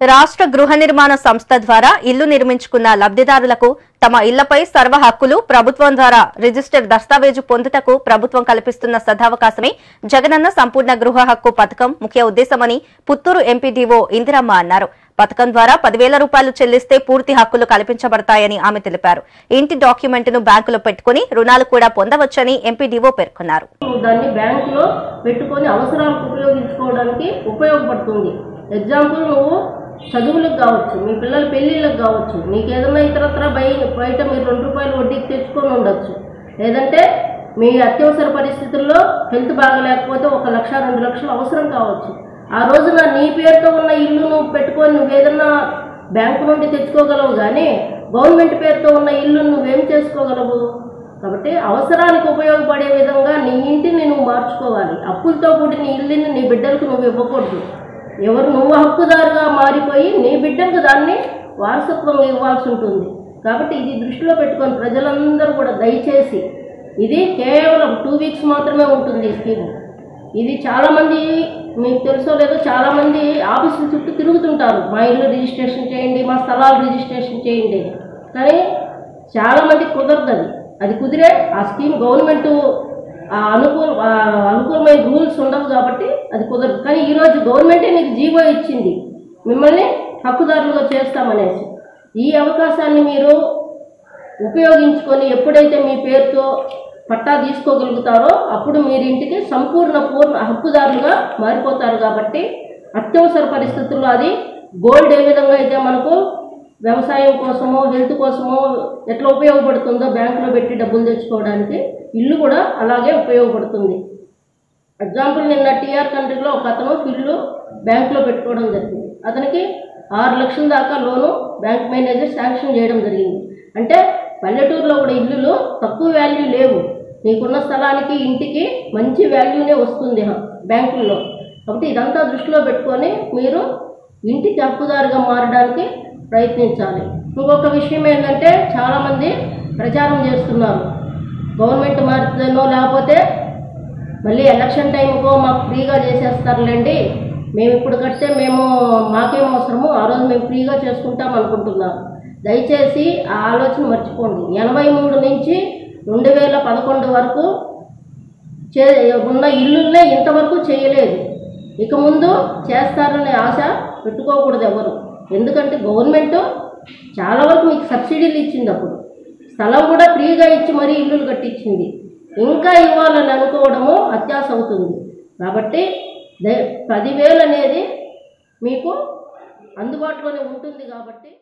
రాష్ట్ర గృహ నిర్మాణ సంస్థ ద్వారా ఇల్లు నిర్మించుకున్న లబ్ధిదారులకు తమ ఇళ్లపై సర్వ హక్కులు ప్రభుత్వం ద్వారా రిజిస్టర్ దస్తావేజు పొందుటకు ప్రభుత్వం కల్పిస్తున్న సదావకాశమే జగనన్న సంపూర్ణ గృహ హక్కు పథకం ముఖ్య ఉద్దేశమని పుత్తూరు ఎంపీడీఓ ఇందిరమ్మ అన్నారు పథకం ద్వారా పదివేల రూపాయలు చెల్లిస్తే పూర్తి హక్కులు కల్పించబడతాయని ఆమె తెలిపారు ఇంటి డాక్యుమెంట్ను బ్యాంకులో పెట్టుకుని రుణాలు కూడా పొందవచ్చని ఎంపీడీఓ పేర్కొన్నారు నువ్వు దాన్ని బ్యాంకులో పెట్టుకొని అవసరాలకు ఉపయోగించుకోవడానికి ఉపయోగపడుతుంది ఎగ్జాంపుల్ నువ్వు చదువులకు కావచ్చు మీ పిల్లల పెళ్ళిళ్ళకి కావచ్చు నీకు ఏదైనా ఇతరత్ర బయ బయట మీరు రెండు రూపాయలు వడ్డీకి తెచ్చుకొని ఉండొచ్చు లేదంటే మీ అత్యవసర పరిస్థితుల్లో హెల్త్ బాగలేకపోతే ఒక లక్ష రెండు లక్షలు అవసరం కావచ్చు ఆ రోజున నీ పేరుతో ఉన్న ఇల్లు నువ్వు పెట్టుకొని నువ్వు ఏదన్నా బ్యాంకు నుండి తెచ్చుకోగలవు కానీ గవర్నమెంట్ పేరుతో ఉన్న ఇల్లు నువ్వేం చేసుకోగలవు కాబట్టి అవసరానికి ఉపయోగపడే విధంగా నీ ఇంటిని నువ్వు మార్చుకోవాలి అప్పులతో కూడిన ఇల్లుని నీ బిడ్డలకు నువ్వు ఇవ్వకూడదు ఎవరు నువ్వు హక్కుదారుగా మారిపోయి నీ బిడ్డలకు దాన్ని వారసత్వం ఇవ్వాల్సి ఉంటుంది కాబట్టి ఇది దృష్టిలో పెట్టుకొని ప్రజలందరూ కూడా దయచేసి ఇది కేవలం టూ వీక్స్ మాత్రమే ఉంటుంది ఈ స్కీమ్ ఇది చాలామంది మీకు తెలుసో లేదో చాలామంది ఆఫీసుల చుట్టూ తిరుగుతుంటారు మా ఇల్లు రిజిస్ట్రేషన్ చేయండి మా స్థలాలు రిజిస్ట్రేషన్ చేయండి కానీ చాలామంది కుదరదు అది అది కుదిరే ఆ స్కీమ్ గవర్నమెంట్ ఆ అనుకూల ఆ అనుకూలమైన రూల్స్ ఉండవు కాబట్టి అది కుదరదు కానీ ఈరోజు గవర్నమెంటే నీకు జీవో ఇచ్చింది మిమ్మల్ని హక్కుదారులుగా చేస్తామనేసి ఈ అవకాశాన్ని మీరు ఉపయోగించుకొని ఎప్పుడైతే మీ పేరుతో పట్టా తీసుకోగలుగుతారో అప్పుడు మీరు ఇంటికి సంపూర్ణ పూర్ణ హక్కుదారులుగా మారిపోతారు కాబట్టి అత్యవసర పరిస్థితుల్లో అది గోల్డ్ ఏ విధంగా అయితే మనకు వ్యవసాయం కోసమో హెల్త్ కోసమో ఎట్లా ఉపయోగపడుతుందో బ్యాంకులో పెట్టి డబ్బులు తెచ్చుకోవడానికి ఇల్లు కూడా అలాగే ఉపయోగపడుతుంది ఎగ్జాంపుల్ నిన్న టీఆర్ కంట్రీలో ఒక అతను ఇల్లు బ్యాంకులో పెట్టుకోవడం జరిగింది అతనికి ఆరు లక్షల దాకా లోను బ్యాంక్ మేనేజర్ శాంక్షన్ చేయడం జరిగింది అంటే పల్లెటూరులో కూడా ఇల్లులు తక్కువ వాల్యూ లేవు నీకున్న స్థలానికి ఇంటికి మంచి వాల్యూనే వస్తుంది హ- బ్యాంకుల్లో కాబట్టి ఇదంతా దృష్టిలో పెట్టుకొని మీరు ఇంటికి హక్కుదారుగా మారడానికి ప్రయత్నించాలి ఇంకొక విషయం ఏంటంటే చాలామంది ప్రచారం చేస్తున్నారు గవర్నమెంట్ మారుతుందో లేకపోతే మళ్ళీ ఎలక్షన్ టైంకో మాకు ఫ్రీగా చేసేస్తారులేండి మేము ఇప్పుడు కడితే మేము మాకేం అవసరము ఆ రోజు మేము ఫ్రీగా చేసుకుంటాం అనుకుంటున్నాం దయచేసి ఆ ఆలోచన మర్చిపోండి ఎనభై మూడు నుంచి రెండు వేల పదకొండు వరకు చే ఉన్న ఇల్లుల్నే ఇంతవరకు చేయలేదు ఇక ముందు చేస్తారనే ఆశ పెట్టుకోకూడదు ఎవరు ఎందుకంటే గవర్నమెంట్ చాలా వరకు మీకు సబ్సిడీలు ఇచ్చింది అప్పుడు స్థలం కూడా ఫ్రీగా ఇచ్చి మరీ ఇల్లులు కట్టించింది ఇంకా ఇవ్వాలని అనుకోవడము అత్యాశ అవుతుంది కాబట్టి దే పదివేలు అనేది మీకు అందుబాటులోనే ఉంటుంది కాబట్టి